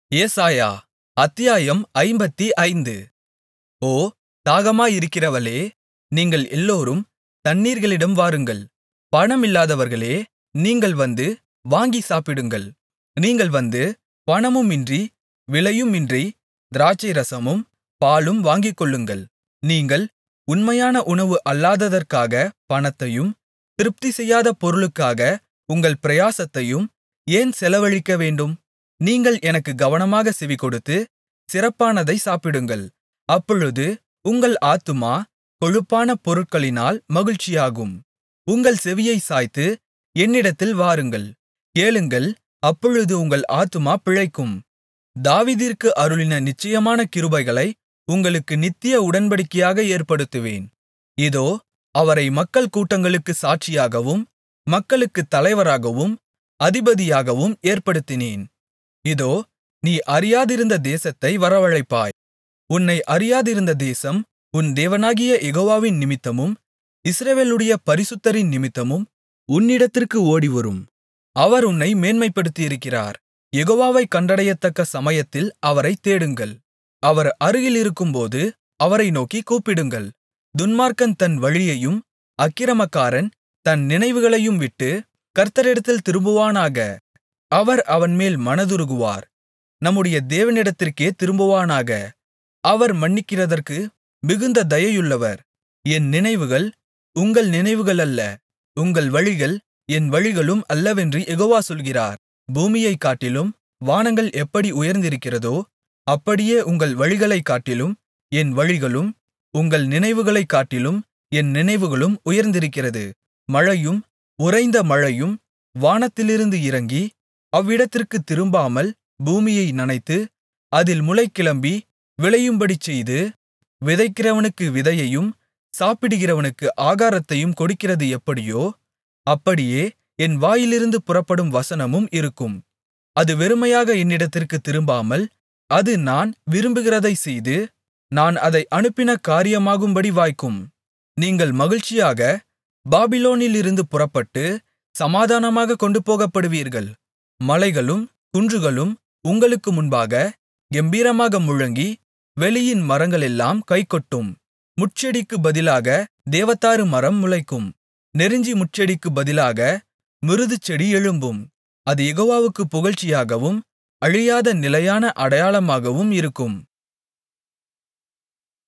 ஏசாயா அத்தியாயம் ஐம்பத்தி ஐந்து ஓ தாகமாயிருக்கிறவர்களே நீங்கள் எல்லோரும் தண்ணீர்களிடம் வாருங்கள் பணமில்லாதவர்களே நீங்கள் வந்து வாங்கிச் சாப்பிடுங்கள் நீங்கள் வந்து பணமுமின்றி விலையுமின்றி திராட்சைரசமும் பாலும் வாங்கிக்கொள்ளுங்கள் நீங்கள் உண்மையான உணவு அல்லாததற்காக பணத்தையும் திருப்தி செய்யாத பொருளுக்காக உங்கள் பிரயாசத்தையும் ஏன் செலவழிக்கவேண்டும் நீங்கள் எனக்குக் கவனமாகச் செவிகொடுத்து சிறப்பானதை சாப்பிடுங்கள் அப்பொழுது உங்கள் ஆத்துமா கொழுப்பான பொருட்களினால் மகிழ்ச்சியாகும் உங்கள் செவியைச் சாய்த்து என்னிடத்தில் வாருங்கள் கேளுங்கள் அப்பொழுது உங்கள் ஆத்துமா பிழைக்கும் தாவீதிற்கு அருளின நிச்சயமான கிருபைகளை உங்களுக்கு நித்திய உடன்படிக்கையாக ஏற்படுத்துவேன் இதோ அவரை மக்கள் கூட்டங்களுக்குச் சாட்சியாகவும் மக்களுக்குத் தலைவராகவும் அதிபதியாகவும் ஏற்படுத்தினேன் இதோ நீ அறியாதிருந்த தேசத்தை வரவழைப்பாய் உன்னை அறியாதிருந்த தேசம் உன் தேவனாகிய யெகோவாவின் நிமித்தமும் இஸ்ரவேலுடைய பரிசுத்தரின் நிமித்தமும் உன்னிடத்திற்கு ஓடிவரும் அவர் உன்னை மேன்மைப்படுத்தியிருக்கிறார் யெகோவாவைக் கண்டடையத்தக்க சமயத்தில் அவரைத் தேடுங்கள் அவர் அருகிலிருக்கும்போது அவரை நோக்கிக் கூப்பிடுங்கள் துன்மார்க்கன் தன் வழியையும் அக்கிரமக்காரன் தன் நினைவுகளையும் விட்டு கர்த்தரிடத்தில் திரும்புவானாக அவர் அவன்மேல் மனதுருகுவார் நம்முடைய தேவனிடத்திற்கே திரும்புவானாக அவர் மன்னிக்கிறதற்கு மிகுந்த தயையுள்ளவர் என் நினைவுகள் உங்கள் நினைவுகளல்ல உங்கள் வழிகள் என் வழிகளும் அல்லவென்று யெகோவா சொல்கிறார் பூமியைக் காட்டிலும் வானங்கள் எப்படி உயர்ந்திருக்கிறதோ அப்படியே உங்கள் வழிகளைக் காட்டிலும் என் வழிகளும் உங்கள் நினைவுகளைக் காட்டிலும் என் நினைவுகளும் உயர்ந்திருக்கிறது மழையும் உறைந்த மழையும் வானத்திலிருந்து இறங்கி அவ்விடத்திற்குத் திரும்பாமல் பூமியை நனைத்து அதில் முளைகிளம்பி விளையும்படிச் செய்து விதைக்கிறவனுக்கு விதையையும் சாப்பிடுகிறவனுக்கு ஆகாரத்தையும் கொடுக்கிறது எப்படியோ அப்படியே என் வாயிலிருந்து புறப்படும் வசனமும் இருக்கும் அது வெறுமையாக என்னிடத்திற்குத் திரும்பாமல் அது நான் விரும்புகிறதைச் செய்து நான் அதை அனுப்பின காரியமாகும்படி வாய்க்கும் நீங்கள் மகிழ்ச்சியாக பாபிலோனிலிருந்து புறப்பட்டு சமாதானமாகக் கொண்டுபோகப்படுவீர்கள் மலைகளும் குன்றுகளும் உங்களுக்கு முன்பாக கெம்பீரமாக முழங்கி வெளியின் மரங்களெல்லாம் கைகொட்டும் முட்செடிக்குப் பதிலாக தேவதாரு மரம் முளைக்கும் நெருஞ்சி முட்செடிக்குப் பதிலாக மிருதுச்செடி எழும்பும் அது யெகோவாவுக்குப் புகழ்ச்சியாகவும் அழியாத நிலையான அடையாளமாகவும் இருக்கும்